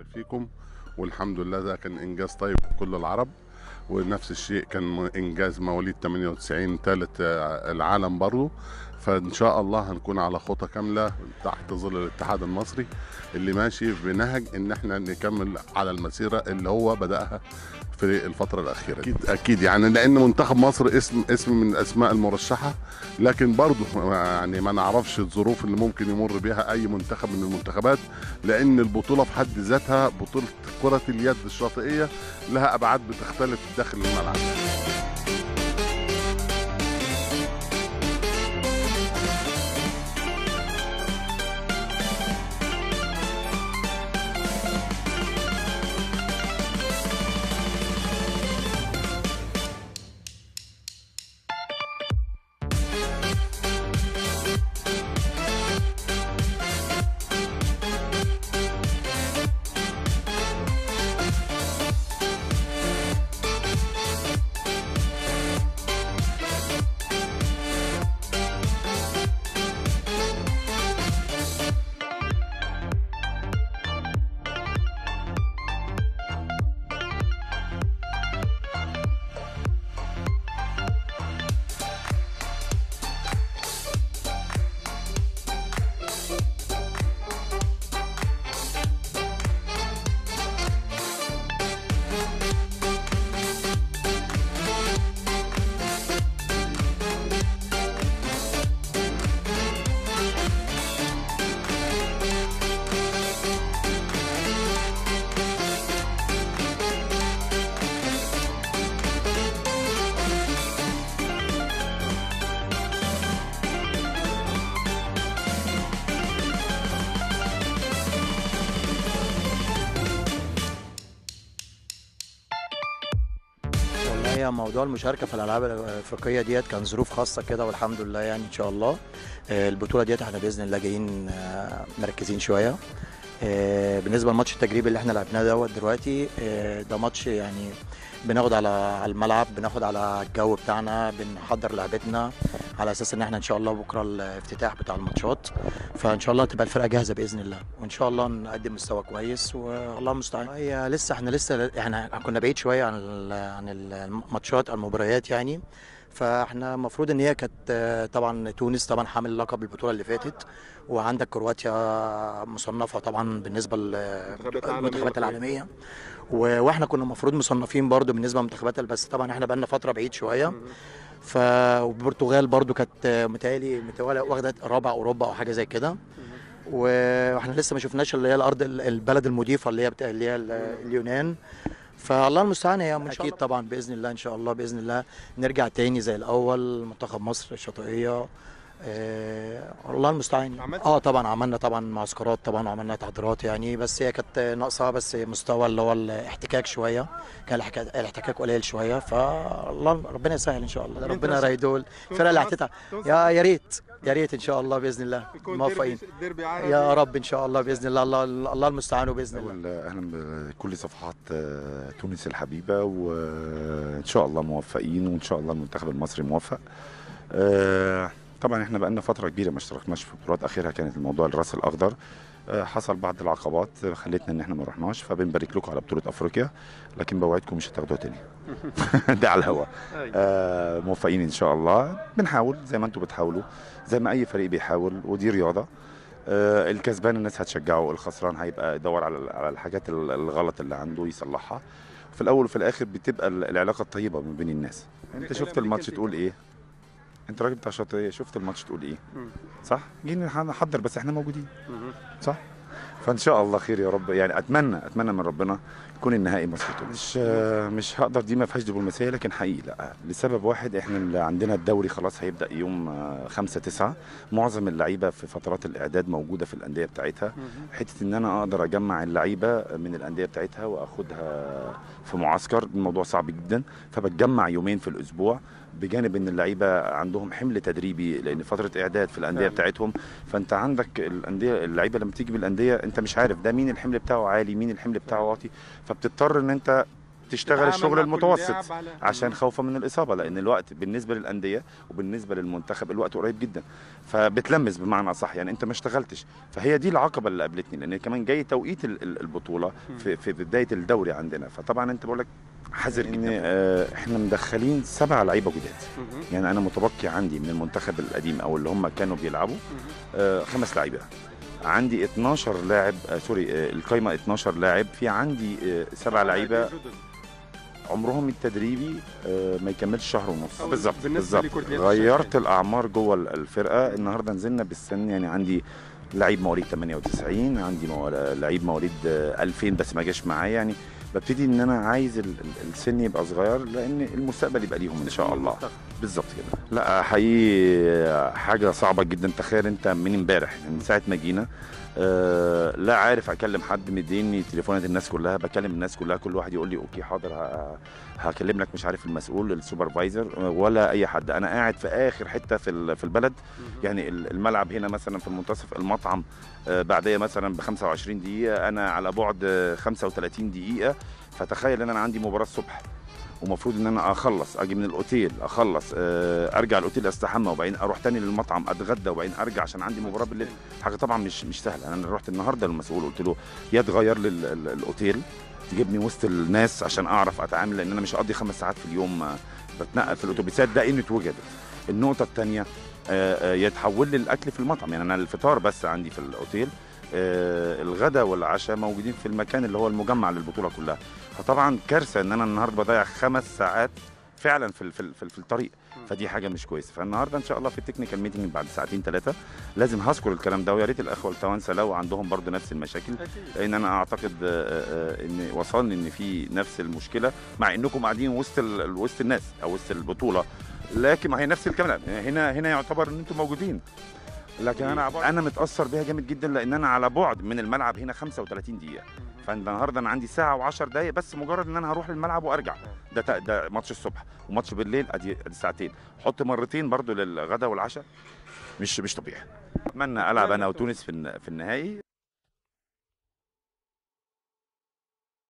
فيكم والحمد لله ده كان انجاز طيب لكل العرب ونفس الشيء كان م- انجاز مواليد 98 ثالث العالم برضه فان شاء الله هنكون على خطى كامله تحت ظل الاتحاد المصري اللي ماشي بنهج ان احنا نكمل على المسيره اللي هو بداها في الفتره الاخيره اكيد اكيد يعني لان منتخب مصر اسم اسم من الاسماء المرشحه لكن برضه يعني ما نعرفش الظروف اللي ممكن يمر بها اي منتخب من المنتخبات لان البطوله في حد ذاتها بطوله كره اليد الشاطئيه لها ابعاد بتختلف داخل الملعب والله هي موضوع المشاركة في الألعاب الأفريقية ديت كان ظروف خاصة كده والحمد لله يعني إن شاء الله آه، البطولة ديت احنا بإذن الله جايين آه، مركزين شوية آه، بالنسبة للماتش التجريبي اللي احنا لعبناه دوت دلوقتي آه، ده ماتش يعني بناخد على على الملعب بناخد على الجو بتاعنا بنحضر لعبتنا على اساس ان احنا ان شاء الله بكره الافتتاح بتاع الماتشات فان شاء الله تبقى الفرقه جاهزه باذن الله وان شاء الله نقدم مستوى كويس والله المستعان هي لسه احنا لسه احنا كنا بعيد شويه عن ال- عن الماتشات المباريات يعني فاحنا المفروض ان هي كانت آه، طبعا تونس طبعا حامل لقب البطوله اللي فاتت وعندك كرواتيا مصنفه طبعا بالنسبه للمنتخبات العالميه و- واحنا كنا المفروض مصنفين برضو بالنسبه للمنتخبات بس طبعا احنا بقالنا فتره بعيد شويه ف والبرتغال برضو كانت آه، متهيألي متهيألي واخده رابع اوروبا او حاجه زي كده و- واحنا لسه ما شفناش اللي هي الارض ال- البلد المضيفه اللي هي بتاع اللي هي ال- اليونان فالله المستعان هي اكيد طبعا باذن الله ان شاء الله باذن الله نرجع تاني زي الاول منتخب مصر الشاطئيه آه الله المستعان عملت- اه طبعا عملنا طبعا معسكرات طبعا وعملنا تحضيرات يعني بس هي كانت ناقصه بس مستوى اللي هو الاحتكاك شويه كان الاحتكاك- الاحتكاك قليل شويه فالله ربنا يسهل ان شاء الله ربنا رايدول الفرقه اللي هتتعب يا يا ريت يا ريت ان شاء الله باذن الله موفقين ديربي عربي يا رب ان شاء الله باذن الله الله الله المستعان باذن الله أول أهلا بكل صفحات آه، تونس الحبيبة وإن شاء الله موفقين وإن شاء الله المنتخب المصري موفق آه، طبعا احنا بقالنا فترة كبيرة ما اشتركناش في بطولات آخرها كانت الموضوع الراس الأخضر آه، حصل بعض العقبات خلتنا ان احنا ما رحناش فبنبارك لكم على بطولة أفريقيا لكن بوعدكم مش هتاخدوها تاني ده على الهوا آه، موفقين ان شاء الله بنحاول زي ما انتم بتحاولوا زي ما اي فريق بيحاول ودي رياضه آه، الكسبان الناس هتشجعه الخسران هيبقى يدور على على الحاجات ال- الغلط اللي عنده يصلحها في الاول وفي الاخر بتبقى ال- العلاقه الطيبه ما بين الناس انت شفت الماتش تقول ايه انت راجل بتاع شاطئيه شفت الماتش تقول ايه مم. صح جينا نحضر بس احنا موجودين صح فان شاء الله خير يا رب يعني اتمنى اتمنى من ربنا يكون النهائي مصر تونس مش مش هقدر دي ما فيهاش دبلوماسيه لكن حقيقي لا لسبب واحد احنا اللي عندنا الدوري خلاص هيبدا يوم 5 9 معظم اللعيبه في فترات الاعداد موجوده في الانديه بتاعتها حته ان انا اقدر اجمع اللعيبه من الانديه بتاعتها واخدها في معسكر الموضوع صعب جدا فبتجمع يومين في الاسبوع بجانب ان اللعيبه عندهم حمل تدريبي لان فتره اعداد في الانديه فعلا. بتاعتهم فانت عندك الانديه اللعيبه لما تيجي من الانديه انت مش عارف ده مين الحمل بتاعه عالي مين الحمل بتاعه واطي فبتضطر ان انت تشتغل تتعامل الشغل مع كل المتوسط لاعب على- عشان مم. خوفا من الاصابه لان الوقت بالنسبه للانديه وبالنسبه للمنتخب الوقت قريب جدا فبتلمس بمعنى صح يعني انت ما اشتغلتش فهي دي العقبه اللي قابلتني لان كمان جاي توقيت ال- ال- البطوله في, في بدايه الدوري عندنا فطبعا انت بقول لك حذر ان آه، احنا مدخلين سبع لعيبه جداد مهم. يعني انا متبقي عندي من المنتخب القديم او اللي هم كانوا بيلعبوا مهم. آه، خمس لعيبه عندي 12 لاعب آه سوري آه القايمه 12 لاعب في عندي آه سبع لعيبه جدد. عمرهم التدريبي آه، ما يكملش شهر ونص أو بالظبط بالنسبة بالظبط لكرة اليد غيرت الشرعية. الاعمار جوه الفرقه النهارده نزلنا بالسن يعني عندي لعيب مواليد 98 عندي مو- لعيب مواليد آه، 2000 بس ما جاش معايا يعني ببتدي ان انا عايز ال- ال- السن يبقى صغير لان المستقبل يبقى ليهم ان شاء الله بالظبط كده لا حقيقي حاجه صعبه جدا تخيل انت من امبارح من ساعه ما جينا آه لا عارف اكلم حد مديني تليفونات الناس كلها بكلم الناس كلها كل واحد يقول لي اوكي حاضر ه- هكلم لك مش عارف المسؤول السوبرفايزر آه، ولا اي حد انا قاعد في اخر حته في ال- في البلد مهم. يعني ال- الملعب هنا مثلا في المنتصف المطعم آه، بعديه مثلا ب 25 دقيقه انا على بعد آه، 35 دقيقه فتخيل ان انا عندي مباراه الصبح ومفروض ان انا اخلص اجي من الاوتيل اخلص آه، ارجع الاوتيل استحمى وبعدين اروح تاني للمطعم اتغدى وبعدين ارجع عشان عندي مباراه بالليل حاجه طبعا مش مش سهله انا رحت النهارده للمسؤول قلت له يا تغير لي ال- ال- الاوتيل تجيبني وسط الناس عشان اعرف اتعامل لان انا مش هقضي خمس ساعات في اليوم آه، بتنقل في الاتوبيسات ده قيمه وجدت النقطه الثانيه يتحول لي الاكل في المطعم يعني انا الفطار بس عندي في الاوتيل آه، الغداء والعشاء موجودين في المكان اللي هو المجمع للبطوله كلها فطبعا كارثه ان انا النهارده بضيع خمس ساعات فعلا في ال- في ال- في, ال- في الطريق فدي حاجه مش كويسه فالنهارده ان شاء الله في التكنيكال ميتنج بعد ساعتين ثلاثه لازم هذكر الكلام ده ويا ريت الاخوه التوانسه لو عندهم برضو نفس المشاكل أكيد. لان انا اعتقد آه، آه، ان وصلني ان في نفس المشكله مع انكم قاعدين وسط ال- وسط الناس او وسط البطوله لكن ما هي نفس الكلام هنا هنا يعتبر ان انتم موجودين لكن انا انا متاثر بيها جامد جدا لان انا على بعد من الملعب هنا 35 دقيقه مهم. فالنهارده انا عندي ساعه و10 دقائق بس مجرد ان انا هروح الملعب وارجع ده تا- ده ماتش الصبح وماتش بالليل ادي ادي ساعتين حط مرتين برضو للغدا والعشاء مش مش طبيعي اتمنى العب انا وتونس في الن- في النهائي